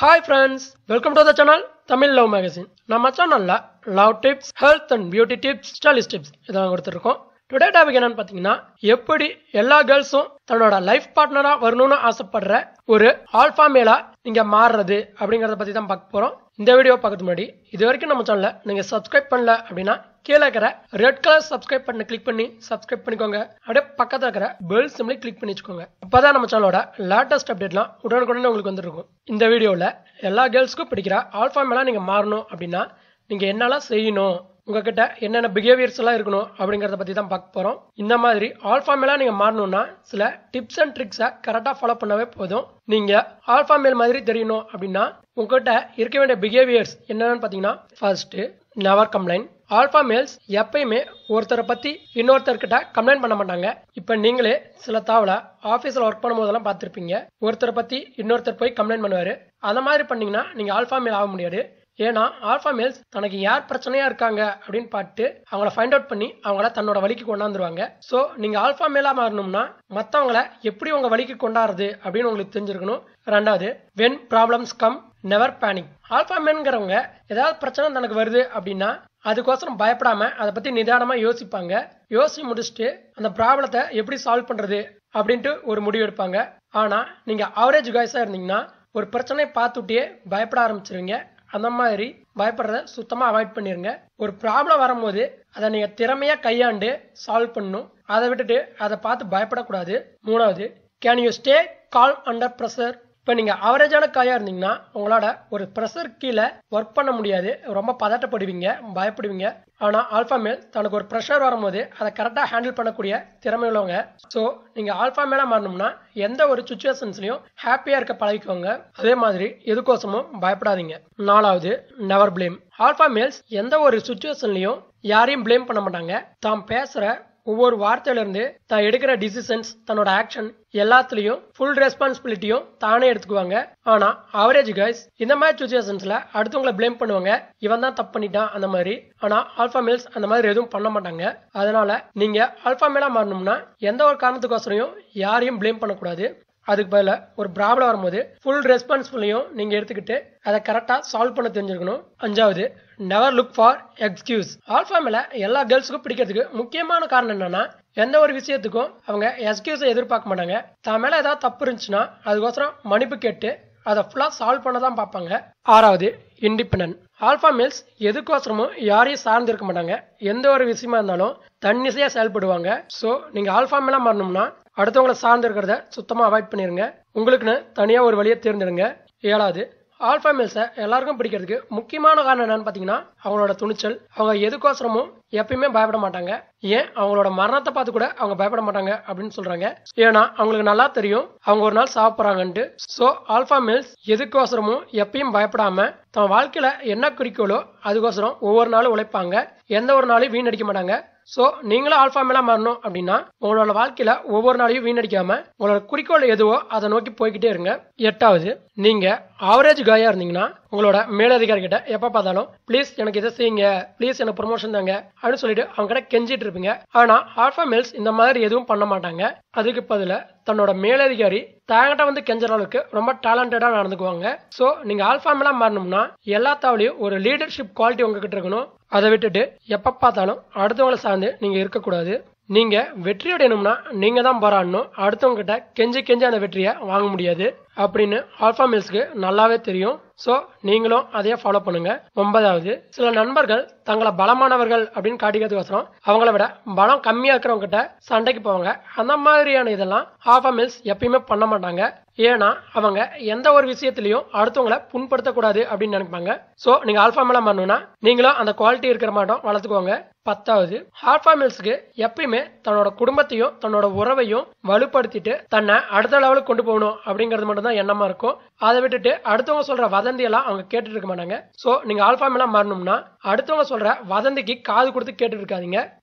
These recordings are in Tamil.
hi friends welcome to the channel Tamil love magazine நம்ம சேனல்ல love tips health and beauty tips stylish tips இதெல்லாம் கொடுத்துருக்கோம் டுடே டாபிக் என்னன்னு பார்த்தீங்கன்னா எப்படி எல்லா கேர்ள்ஸும் தன்னோட லைஃப் பார்ட்னரா வரணும்னு ஆசைப்படுற ஒரு ஆல்ஃபா மேலா நீங்க மாறுறது அப்படிங்கறத பத்தி தான் பார்க்க போறோம் இந்த வீடியோ பார்க்கறது முன்னாடி இது வரைக்கும் நம்ம சேனலை நீங்க சப்ஸ்கிரைப் பண்ணல அப்படின்னா கீழே இருக்கிற ரெட் கலர் சப்ஸ்கிரைப் பண்ண கிளிக் பண்ணி சப்ஸ்கிரைப் பண்ணிக்கோங்க அப்படியே பக்கத்துல இருக்கிற பெல் சிம்லி கிளிக் பண்ணி வச்சுக்கோங்க அப்பதான் நம்ம சேனலோட லேட்டஸ்ட் அப்டேட்லாம் உடனுக்குடனே உங்களுக்கு வந்துருக்கும் இந்த வீடியோல எல்லா கேர்ள்ஸ்க்கும் பிடிக்கிற ஆல்ஃபா மேலா நீங்க மாறணும் அப்படின்னா நீங்க என்னெல்லாம் செய்யணும் உங்ககிட்ட என்னென்ன பிஹேவியர்ஸ் எல்லாம் இருக்கணும் அப்படிங்கறத பத்தி தான் பார்க்க போறோம் இந்த மாதிரி ஆல்ஃபா மேலா நீங்க மாறணும்னா சில டிப்ஸ் அண்ட் ட்ரிக்ஸை கரெக்டா ஃபாலோ பண்ணவே போதும் நீங்க ஆல்ஃபா மேல் மாதிரி தெரியணும் அப்படின்னா உங்ககிட்ட இருக்க வேண்டிய பிஹேவியர்ஸ் என்னன்னு பாத்தீங்கன்னா first never complaint alpha males எப்பயுமே ஒருத்தரை பத்தி இன்னொருத்தர்கிட்ட கம்ப்ளைண்ட் பண்ண மாட்டாங்க இப்ப நீங்களே சில தாவல ஆபீஸ்ல ஒர்க் பண்ணும் போதெல்லாம் பார்த்திருப்பீங்க ஒருத்தரை பத்தி இன்னொருத்தர் போய் கம்ப்ளைண்ட் பண்ணுவாரு அந்த மாதிரி பண்ணீங்கன்னா நீங்க ஆல்ஃபா மேல் ஆக முடியாது ஏன்னா ஆல்ஃபா மேல்ஸ் தனக்கு யார் பிரச்சனையா இருக்காங்க அப்படின்னு பார்த்து அவங்கள ஃபைண்ட் அவுட் பண்ணி அவங்கள தன்னோட வழிக்கு கொண்டாந்துருவாங்க ஸோ நீங்க ஆல்ஃபா மேலா மாறணும்னா மற்றவங்கள எப்படி உங்க வழிக்கு கொண்டாடுறது அப்படின்னு உங்களுக்கு தெரிஞ்சிருக்கணும் ரெண்டாவது when problems come never panic alpha மேன்கிறவங்க ஏதாவது பிரச்சனை தனக்கு வருது அப்படின்னா அதுக்கோசரம் பயப்படாம அதை பத்தி நிதானமா யோசிப்பாங்க யோசிச்சு முடிச்சுட்டு அந்த ப்ராப்ளத்தை எப்படி சால்வ் பண்றது அப்படின்ட்டு ஒரு முடிவு எடுப்பாங்க ஆனா நீங்க ஆவரேஜ் காய்ஸா இருந்தீங்கன்னா ஒரு பிரச்சனையை பார்த்துட்டே பயப்பட ஆரம்பிச்சிருவீங்க அந்த மாதிரி பயப்படுறத சுத்தமா அவாய்ட் பண்ணிருங்க ஒரு ப்ராப்ளம் வரும்போது அதை நீங்க திறமையா கையாண்டு சால்வ் பண்ணணும் அதை விட்டுட்டு அதை பார்த்து பயப்படக்கூடாது மூணாவது can you stay calm under pressure இப்போ நீங்கள் ஆவரேஜான காயாக இருந்தீங்கன்னா உங்களோட ஒரு ப்ரெஷர் கீழே ஒர்க் பண்ண முடியாது ரொம்ப பதட்டப்படுவீங்க பயப்படுவீங்க ஆனால் ஆல்ஃபா மேல் தனக்கு ஒரு ப்ரெஷர் வரும்போது அதை கரெக்டாக ஹேண்டில் பண்ணக்கூடிய திறமை உள்ளவங்க ஸோ நீங்கள் ஆல்ஃபா மேலே மாறணும்னா எந்த ஒரு சுச்சுவேஷன்ஸ்லையும் ஹாப்பியாக இருக்க பழகிக்கோங்க அதே மாதிரி எதுக்கோசமும் பயப்படாதீங்க நாலாவது நெவர் பிளேம் ஆல்ஃபா மேல்ஸ் எந்த ஒரு சுச்சுவேஷன்லையும் யாரையும் பிளேம் பண்ண மாட்டாங்க தாம் பேசுகிற ஒவ்வொரு வார்த்தையில இருந்து தான் எடுக்கிற டிசிஷன்ஸ் தன்னோட ஆக்ஷன் எல்லாத்துலயும் ஃபுல் ரெஸ்பான்சிபிலிட்டியும் தானே எடுத்துக்குவாங்க ஆனா ஆவரேஜ் கைஸ் இந்த மாதிரி சுச்சுவேஷன்ஸ்ல அடுத்தவங்களை பிளேம் பண்ணுவாங்க இவன் தான் தப்பு பண்ணிட்டான் அந்த மாதிரி ஆனா ஆல்ஃபா மேல்ஸ் அந்த மாதிரி எதுவும் பண்ண மாட்டாங்க அதனால நீங்க ஆல்ஃபா மேலா மாறணும்னா எந்த ஒரு காரணத்துக்கோசரையும் யாரையும் பிளேம் பண்ணக்கூடாது அதுக்கு பதில ஒரு ப்ராப்ளம் வரும்போது ஃபுல் ரெஸ்பான்சிபிளையும் நீங்க எடுத்துக்கிட்டு அதை கரெக்டா சால்வ் பண்ண தெரிஞ்சிருக்கணும் அஞ்சாவது never look for excuse alpha மேல எல்லா கேர்ள்ஸுக்கும் பிடிக்கிறதுக்கு முக்கியமான காரணம் என்னன்னா எந்த ஒரு விஷயத்துக்கும் அவங்க எக்ஸ்கியூஸை எதிர்பார்க்க மாட்டாங்க தான் மேல ஏதாவது தப்பு இருந்துச்சுன்னா அதுக்கோசரம் மன்னிப்பு கேட்டு அதை ஃபுல்லா சால்வ் பண்ண தான் பார்ப்பாங்க ஆறாவது இண்டிபெண்டன்ட் ஆல்ஃபா மேல்ஸ் எதுக்கோசரமும் யாரையும் சார்ந்து இருக்க மாட்டாங்க எந்த ஒரு விஷயமா இருந்தாலும் தன்னிசையா செயல்படுவாங்க ஸோ நீங்க ஆல்ஃபா மேல மாறணும்னா அடுத்தவங்களை சார்ந்து இருக்கிறத சுத்தமா அவாய்ட் பண்ணிருங்க உங்களுக்குன்னு தனியா ஒரு வழியை தேர்ந்தெடுங்க ஏழாவது ஆல்ஃபா மேல்ஸை எல்லாருக்கும் பிடிக்கிறதுக்கு முக்கியமான காரணம் என்னன்னு பார்த்தீங்கன்னா அவங்களோட துணிச்சல் அவங்க எதுக்கோசரமும் எப்பயுமே பயப்பட மாட்டாங்க ஏன் அவங்களோட மரணத்தை பார்த்து கூட அவங்க பயப்பட மாட்டாங்க அப்படின்னு சொல்றாங்க ஏன்னா அவங்களுக்கு நல்லா தெரியும் அவங்க ஒரு நாள் சாப்பிட்றாங்கன்ட்டு ஸோ ஆல்ஃபா மேல்ஸ் எதுக்கோசரமும் எப்பயும் பயப்படாம தன் வாழ்க்கையில என்ன குறிக்கோளோ அதுக்கோசரம் ஒவ்வொரு நாளும் உழைப்பாங்க எந்த ஒரு நாளையும் வீணடிக்க மாட்டாங்க ஸோ நீங்களும் ஆல்ஃபா மேலா மாறணும் அப்படின்னா உங்களோட வாழ்க்கையில ஒவ்வொரு நாளையும் வீணடிக்காம உங்களோட குறிக்கோள் எதுவோ அதை நோக்கி போய்கிட்டே இருங்க எட்டாவது நீங்க ஆவரேஜ் காயா இருந்தீங்கன்னா உங்களோட மேலதிகாரி கிட்ட எப்ப பார்த்தாலும் ப்ளீஸ் எனக்கு இதை செய்யுங்க ப்ளீஸ் எனக்கு ப்ரொமோஷன் தாங்க அப்படின்னு சொல்லிட்டு அவங்க கிட்ட கெஞ்சிட்டு இருப்பீங்க ஆனா ஆல்ஃபா மேல்ஸ் இந்த மாதிரி எதுவும் பண்ண மாட்டாங்க அதுக்கு பதில தன்னோட மேலதிகாரி தாங்கிட்ட வந்து கெஞ்சற அளவுக்கு ரொம்ப டேலண்டடா நடந்துக்குவாங்க சோ நீங்க ஆல்ஃபா மேலா மாறணும்னா எல்லா தாவலையும் ஒரு லீடர்ஷிப் குவாலிட்டி உங்ககிட்ட இருக்கணும் அதை விட்டுட்டு எப்ப பார்த்தாலும் அடுத்தவங்களை சார்ந்து நீங்க இருக்கக்கூடாது நீங்க வெற்றி அடையணும்னா நீங்க தான் போராடணும் அடுத்தவங்க கிட்ட கெஞ்சி கெஞ்சி அந்த வெற்றியை வாங்க முடியாது அப்படின்னு ஆல்ஃபா மில்ஸ்க்கு நல்லாவே தெரியும் ஸோ நீங்களும் அதையே ஃபாலோ பண்ணுங்க ஒன்பதாவது சில நண்பர்கள் தங்களை பலமானவர்கள் அப்படின்னு காட்டிக்கிறதுக்கோசரம் அவங்கள விட பலம் கம்மியா இருக்கிறவங்க கிட்ட சண்டைக்கு போவாங்க அந்த மாதிரியான இதெல்லாம் ஆல்ஃபா மில்ஸ் எப்பயுமே பண்ண மாட்டாங்க ஏன்னா அவங்க எந்த ஒரு விஷயத்திலையும் அடுத்தவங்கள புண்படுத்தக்கூடாது அப்படின்னு நினைப்பாங்க ஸோ நீங்க ஆல்ஃபா மேல பண்ணணும்னா நீங்களும் அந்த குவாலிட்டி இருக்கிற மாட்டோம் வளர்த்துக்கோங்க பத்தாவது ஆல்ஃபா மில்ஸ்க்கு எப்பயுமே தன்னோட குடும்பத்தையும் தன்னோட உறவையும் வலுப்படுத்திட்டு தன்னை அடுத்த லெவலுக்கு கொண்டு போகணும் அப்படிங்கிறது மட்டும் தான் எண்ணமா இருக்கும் அதை விட்டுட்டு அடுத்தவங்க சொல்ற வதந்தி எல்லாம் அவங்க கேட்டுட்டு இருக்க மாட்டாங்க சோ நீங்க ஆல்ஃபா மேல மாறணும்னா அடுத்தவங்க சொல்ற வதந்திக்கு காது கொடுத்து கேட்டு இருக்காதீங்க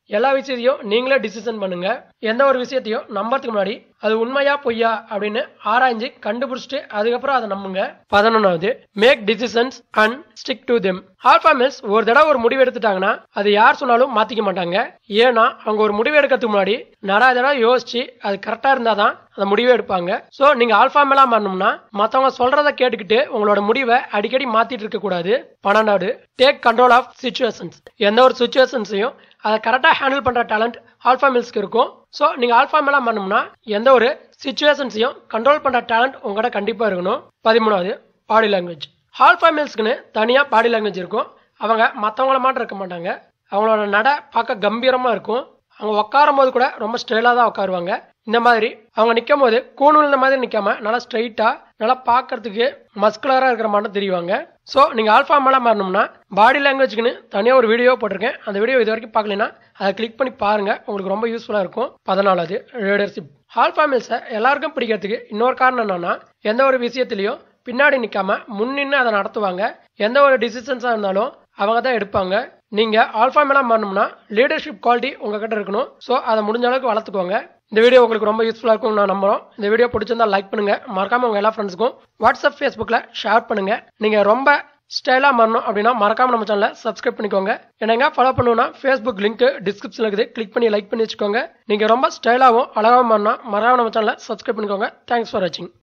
எல்லா விஷயத்தையும் நீங்களே டிசிஷன் பண்ணுங்க எந்த ஒரு விஷயத்தையும் நம்பறதுக்கு முன்னாடி அது உண்மையா பொய்யா அப்படின்னு ஆராய்ஞ்சு கண்டுபிடிச்சிட்டு அதுக்கப்புறம் அதை நம்புங்க பதினொன்னாவது make decisions and stick to them alpha males ஒரு தடவை ஒரு முடிவு எடுத்துட்டாங்கன்னா அது யார் சொன்னாலும் மாத்திக்க மாட்டாங்க ஏன்னா அவங்க ஒரு முடிவு எடுக்கிறதுக்கு முன்னாடி நிறைய தடவை யோசிச்சு அது கரெக்டா இருந்தாதான் அந்த முடிவே எடுப்பாங்க சோ நீங்க ஆல்பா மேலா மாறணும்னா மத்தவங்க சொல்றத கேட்டுக்கிட்டு உங்களோட முடிவை அடிக்கடி மாத்திட்டு இருக்க கூடாது பன்னெண்டாவது டேக் கண்ட்ரோல் ஆஃப் சுச்சுவேஷன்ஸ் எந்த ஒரு சுச்சுவேஷன்ஸையும் அதை கரெக்டா ஹேண்டில் பண்ற டேலண்ட் ஆல்பா மில்ஸ்க்கு இருக்கும் ஸோ நீங்க ஆல்பா மேலா பண்ணணும்னா எந்த ஒரு சுச்சுவேஷன்ஸையும் கண்ட்ரோல் பண்ற டேலண்ட் உங்கள்கிட்ட கண்டிப்பா இருக்கணும் பதிமூணாவது பாடி லாங்குவேஜ் ஆல்பா மில்ஸ்க்குன்னு தனியா பாடி லாங்குவேஜ் இருக்கும் அவங்க மற்றவங்கள மாட்டம் இருக்க மாட்டாங்க அவங்களோட நட பார்க்க கம்பீரமா இருக்கும் அவங்க உட்காரும் போது கூட ரொம்ப ஸ்டைலாக தான் உட்காருவாங்க இந்த மாதிரி அவங்க நிற்கும் போது கூண் விழுந்த மாதிரி நிற்காம நல்லா ஸ்ட்ரைட்டா நல்லா பார்க்கறதுக்கு மஸ்குலராக இருக்கிற மாதிரி தெரியுவாங்க ஸோ நீங்கள் ஆல்ஃபா மேலே மாறணும்னா பாடி லாங்குவேஜ்க்குன்னு தனியாக ஒரு வீடியோ போட்டிருக்கேன் அந்த வீடியோ இது வரைக்கும் பார்க்கலனா அதை கிளிக் பண்ணி பாருங்க உங்களுக்கு ரொம்ப யூஸ்ஃபுல்லாக இருக்கும் பதினாலாவது லீடர்ஷிப் ஆல்ஃபா மில்ஸை எல்லாருக்கும் பிடிக்கிறதுக்கு இன்னொரு காரணம் என்னன்னா எந்த ஒரு விஷயத்திலையும் பின்னாடி நிற்காம முன்னின்னு அதை நடத்துவாங்க எந்த ஒரு டிசிஷன்ஸாக இருந்தாலும் அவங்க தான் எடுப்பாங்க நீங்க ஆல்ஃபா மேலா மாறணும்னா லீடர்ஷிப் குவாலிட்டி உங்ககிட்ட இருக்கணும் ஸோ அதை முடிஞ்ச அளவுக்கு வளர்த்துக்கோங்க இந்த வீடியோ உங்களுக்கு ரொம்ப யூஸ்ஃபுல்லாக இருக்கும் நான் நம்புறோம் இந்த வீடியோ பிடிச்சிருந்தா லைக் பண்ணுங்க மறக்காம உங்க எல்லா ஃப்ரெண்ட்ஸுக்கும் வாட்ஸ்அப் ஃபேஸ்புக்கில் ஷேர் பண்ணுங்க நீங்க ரொம்ப ஸ்டைலாக மாறணும் அப்படின்னா மறக்காம நம்ம சேனலை சப்ஸ்கிரைப் பண்ணிக்கோங்க என்னங்க ஃபாலோ பண்ணணும்னா ஃபேஸ்புக் லிங்க் டிஸ்கிரிப்ஷனில் இருக்குது கிளிக் பண்ணி லைக் பண்ணி வச்சுக்கோங்க நீங்க ரொம்ப ஸ்டைலாகவும் அழகாகவும் மாறினா மறக்காம நம்ம சேனலை சப்ஸ்கிரைப் பண்ணிக்கோங்க தேங்க்ஸ் ஃபார் வாட்சிங்